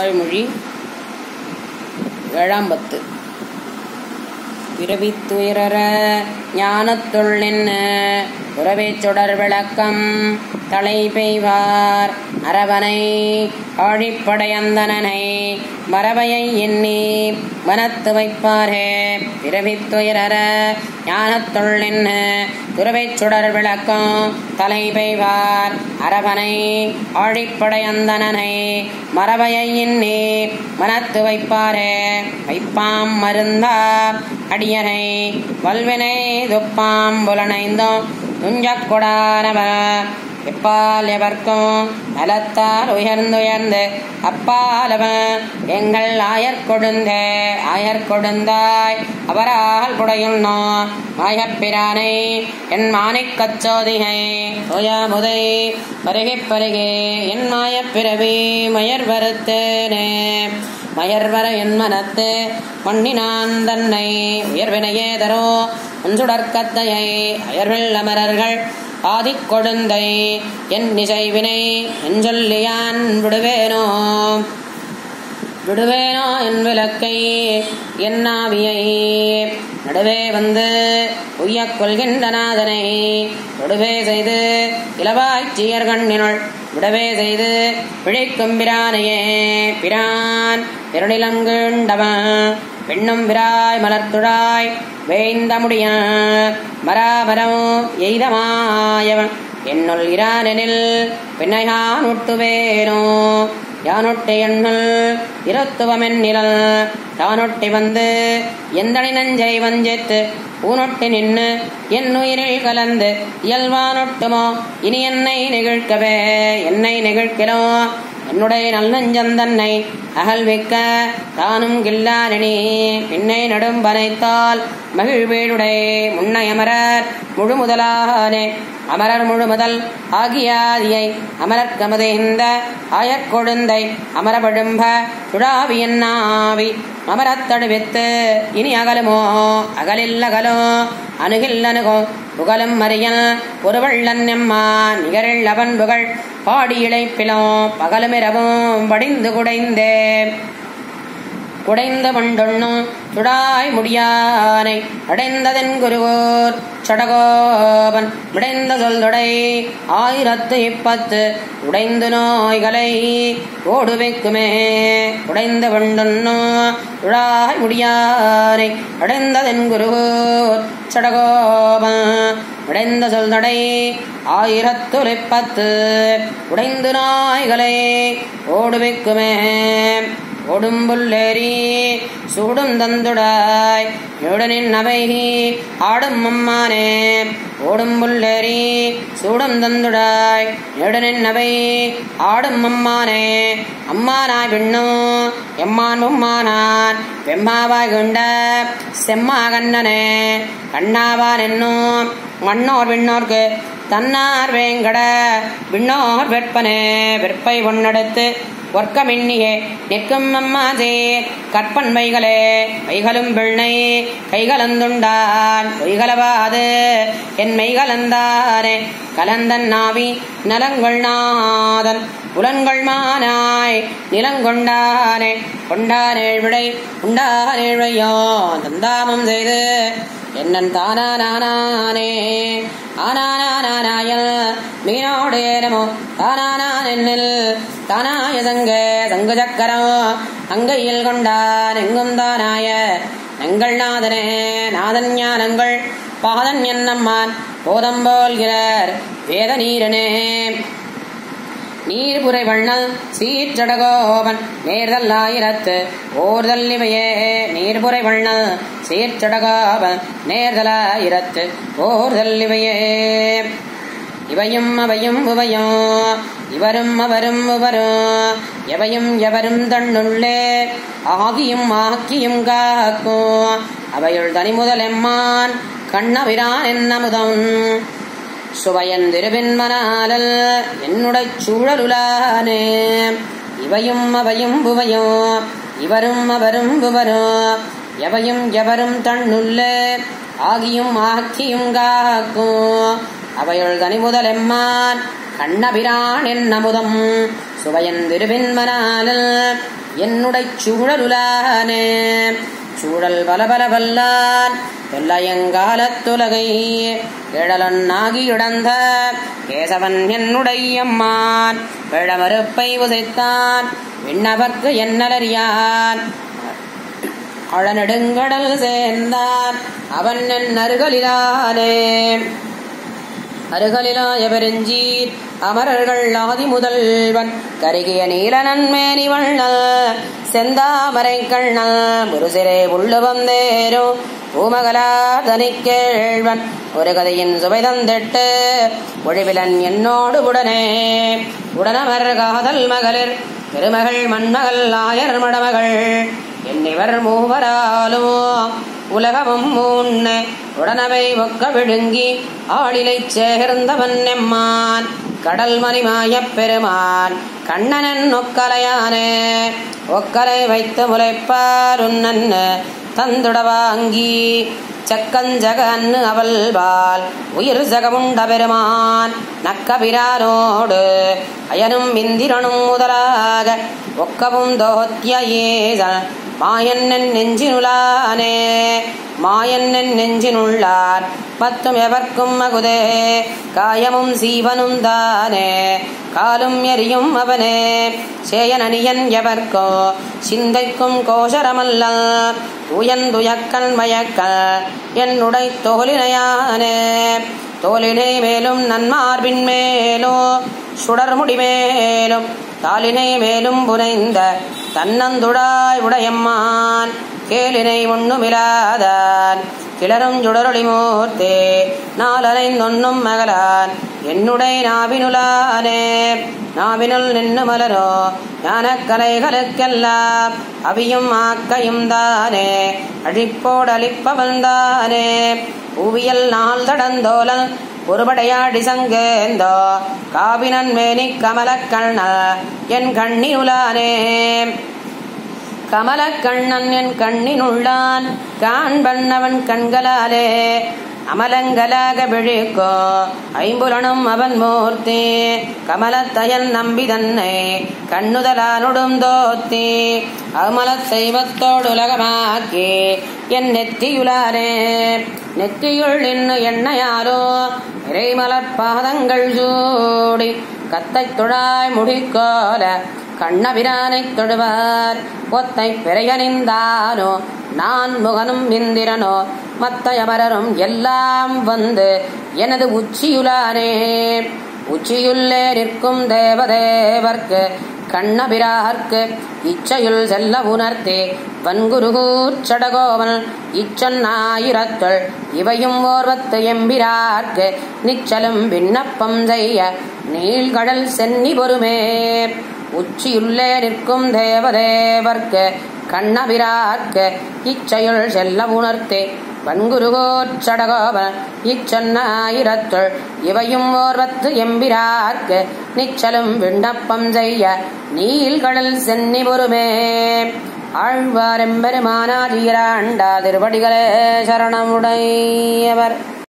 திருவாய்மொழி ஏழாம் பத்து பிறவித்துயரற ஞானத்துள் நின்று உறவைச் சுடர் விளக்கம் தலை பெய்வார் அரவனை ஆழிப்படையந்தனனை மரபையை எண்ணி மனத்து வைப்பாரே பிறவித்துயரற ஞானத்துள் நின்று துறவைச் சுடர் விளக்கம் தலை பெய்வார் அரவனை ஆழிப்படையந்தனனை மரபையை எண்ணி மனத்து வைப்பாரே வைப்பாம் மருந்தா அடியனை வல்வினை துப்பாம் புலனைந்தும் துஞ்சக் கொடானவ எப்பால் எவர்க்கும் நலத்தால் உயர்ந்துயர்ந்து அப்பாலவன் எங்கள் ஆயர் கொடுந்தே ஆயர் கொடுந்தாய் அவரால் புடையுண்ணோ மாயப்பிரானை என் மானைக் கச்சோதிகை முதை பருகிப் பருகே என் மாயப்பிறவி மயர் வருத்தேனே மயர்வர என் மனத்து மண்ணினான் தன்னை உயர்வினையே தரோ ஒன்றுடற்கத்தையை அயர்வில் அமரர்கள் ஆதிக் கொடுந்தை என் நிசைவினை எஞ்சொல்லியான் விடுவேனோ விடுவேனோ என் விளக்கை என் ஆவியை நடுவே வந்து உய்யக் கொள்கின்ற நாதனை தொடுவே செய்து இளவாய்ச்சியர் கண்ணினுள் விடவே செய்து பிழைக்கும் பிரானையே பிரான் பெருநிலங்குண்டவன் பெண்ணும் விராய் மலர்த்துழாய் வேய்ந்த முடிய மராமரம் எய்தமாயவன் என்னுள் இரானெனில் பெண்ணை யான் ஒட்டுவேனோ யானொட்டி எண்ணுள் இருத்துவமென் நிழல் தானொட்டி வந்து எந்தனை நஞ்சை வஞ்சித்து ஊனொட்டி நின்று என் உயிரில் கலந்து இயல்பானொட்டுமோ இனி என்னை நிகழ்க்கவே என்னை நிகழ்க்கிறோ என்னுடைய நல்லஞ்சந்தன்னை அகல்விக்க தானும் கில்லாரணி பின்னை நடும் பனைத்தால் மகிழ்வேடுடை முன்னை அமரர் முழு முதலானே அமரர் முழு முதல் ஆகியாதியை அமரர் கமதைந்த ஆயக்கொழுந்தை அமரபழும்ப துழாவி என்னாவி அமரத்தடுவித்து இனி அகலுமோ அகலில் அகலோ அணுகில் அணுகோ புகழும் மறியல் ஒருவள்ளன் எம்மா நிகரில் அவன் புகழ் பாடி இழைப்பிலோ பகலுமிரவும் படிந்து குடைந்தே குடைந்த மண்டொண்ணும் சுடாய் முடியானை அடைந்ததன் குருவோர் சடகோபன் விடைந்த சொல்தொடை ஆயிரத்து இப்பத்து உடைந்து நோய்களை ஓடு வைக்குமே உடைந்த வண்டொன்னும் சுடாய் முடியானை அடைந்ததன் குருவோர் சடகோபன் உடைந்த சொல்தொடை ஆயிரத்துரைப்பத்து உடைந்து நாய்களை ஓடு வைக்குமே கொடும்புல்லேரி சூடும் தந்துடாய் நியுடனின் அவை ஆடும் அம்மானே ஓடும்புல்லேரி சூடும் தந்துடாய் நியுடனின் அவை ஆடும் அம்மானே அம்மானாய் விண்ணும் எம்மான் உம்மானான் வெம்மாவாய் கொண்ட செம்மா கண்ணனே கண்ணாவான் என்னும் மண்ணோர் விண்ணோர்க்கு தன்னார் வேங்கட விண்ணோர் வெப்பனே வெப்பை ஒன்னெடுத்து ஒர்க்கமின்னியே நிற்கும் அம்மாதே கற்பன் வைகளே வைகளும் பிள்ளை கைகலந்துண்டான் பொய்கலவாது என் மெய்கலந்தானே கலந்தன் நாவி நலங்கள் நாதன் புலன்கள் மானாய் நிலங்கொண்டானே கொண்டானேழ் விடை உண்டானேழ் வையோ தந்தாமம் செய்து என்னன் தானானானே ஆனானானாயல் மீனோடே நமோ தானானான் என்னில் தானாய சங்க சங்கு சக்கரம் அங்கையில் கொண்டான் எங்கும் தானாய எங்கள் நாதனே நாதன் ஞானங்கள் பாதன் என்னம்மான் போதம் போல்கிறார் வேத நீரனே நீர்புரை வண்ணல் சீர்ச்சடகோபன் நேர்தல் ஆயிரத்து ஓர்தல் இவையே நீர்புரை வண்ணல் சீர்ச்சடகோபன் நேர்தல் ஆயிரத்து ஓர்தல் இவையே இவையும் அவையும் உவையோ இவரும் அவரும் உவரும் எவையும் எவரும் தன்னுள்ளே ஆகியும் ஆக்கியும் காக்கும் அவையுள் தனி முதல் எம்மான் கண்ணவிரான் என்னமுதம் சுவையன் திருவெண்மனாலல் என்னுடைய சூழலுலானே இவையும் அவையும் புவையோ இவரும் அவரும் புவரோ எவையும் எவரும் தன்னுள்ளே ஆகியும் ஆக்கியும் காக்கும் அவையுள் தனி முதல் எம்மான் கண்ணபிரான் என்னமுதம் சுவையன் திருபின்மனாலில் என்னுடை சூழலுலானே சூழல் பல பல வல்லான் தொல்லையங்காலத்துலகை இழலன்னாகி இழந்த கேசவன் என்னுடையம்மான் விழமறுப்பை உதைத்தான் விண்ணவர்க்கு என்னலறியான் அழநெடுங்கடல் சேர்ந்தான் அவன் என் அருகலிலானே அருகலிலாய பெருஞ்சீர் அமரர்கள் ஆதி முதல்வன் கருகிய நீலனன் மேனி வண்ணல் செந்தாமரை கண்ணல் முருசிரே உள்ளுவம் தேரோ பூமகலா தனிக்கேழ்வன் ஒரு கதையின் சுவை தந்திட்டு ஒழிவிலன் என்னோடு உடனே உடனமர் காதல் மகளிர் திருமகள் மண்மகள் ஆயர் மடமகள் என்னிவர் மூவராலும் உலகமும் மூன்னு உடனவை ஒக்க விழுங்கி ஆளிலை சேர்ந்தவன் எம்மான் கடல் மணிமாயப் பெருமான் கண்ணனன் ஒக்கலையானே ஒக்கலை வைத்து முளைப்பார் உன்னன் தந்துடவாங்கி சக்கஞ்சகன்னு அவள்பால் உயிர் ஜகமுண்ட பெருமான் நக்கபிரானோடு அயனும் இந்திரனும் முதலாக ஒக்கவும் தோத்தியேச மாயன்னன் நெஞ்சினுளானே மாயன்னன் நெஞ்சினுள்ளார் பத்தும் எவர்க்கும் மகுதே காயமும் சீவனும் தானே காலும் எரியும் அவனே சேயனனியன் எவர்க்கோ சிந்தைக்கும் கோஷரமல்ல உயன் துயக்கன் மயக்கல் என்னுடை தோலினையானே தோலினை மேலும் நன்மார்பின் மேலும் சுடர்முடி மேலும் தாலினை மேலும் புனைந்த தன்னந்துடாய் உடையம்மான் கேளினை ஒண்ணுமிலாதான் கிளரும் சுடரொளி மூர்த்தே நாலனைந்தொன்னும் மகளான் என்னுடை நாவினுலானே நாவினுள் நின்று மலரோ ஞானக் கலைகளுக்கெல்லாம் அவியும் ஆக்கையும் தானே அழிப்போடழிப்பவன் தானே புவியல் நாள் தடந்தோலன் ஒருபடையாடி சங்கேந்தோ காவினன் மேனி கமலக்கண்ண என் கண்ணினுலானே கமலக்கண்ணன் என் கண்ணினுள்ளான் காண்பண்ணவன் கண்களாலே அமலங்களாக விழிக்கோ ஐம்புலனும் அவன் மூர்த்தி கமலத்தயன் நம்பி தன்னை கண்ணுதலானுடும் தோத்தி அமல தெய்வத்தோடுலகமாக்கி என் நெத்தியுளாரே நெத்தியுள் இன்னு எண்ணையாரோ இறைமலர் பாதங்கள் சூடி கத்தை துழாய் முடிக்கோல கண்ணபிரானைத் தொழுவார் ஒத்தை பிறையணிந்தானோ நான் முகனும் இந்திரனோ மத்தையமரரும் எல்லாம் வந்து எனது உச்சியுளானே உச்சியுள்ளே நிற்கும் தேவதேவர்க்கு கண்ணபிரார்க்கு இச்சையுள் செல்ல உணர்த்தே வன்குருகூச்சடகோவன் இச்சன்னாயிரத்துள் இவையும் ஓர்வத்து எம்பிரார்க்கு நிச்சலும் விண்ணப்பம் செய்ய நீள்கடல் சென்னி பொறுமே உச்சியுள்ளே நிற்கும் தேவதேவர்க்கு கண்ணபிரார்க்கு இச்சையுள் செல்ல உணர்த்தே வன்குருகோச்சடகோபன் இச்சன்னாயிரத்துள் இவையும் ஓர்வத்து எம்பிரார்க்கு நிச்சலும் விண்ணப்பம் செய்ய நீள்கடல் சென்னி பொறுமே ஆழ்வாரெம்பெருமானாதியராண்டா திருவடிகளே சரணமுடையவர்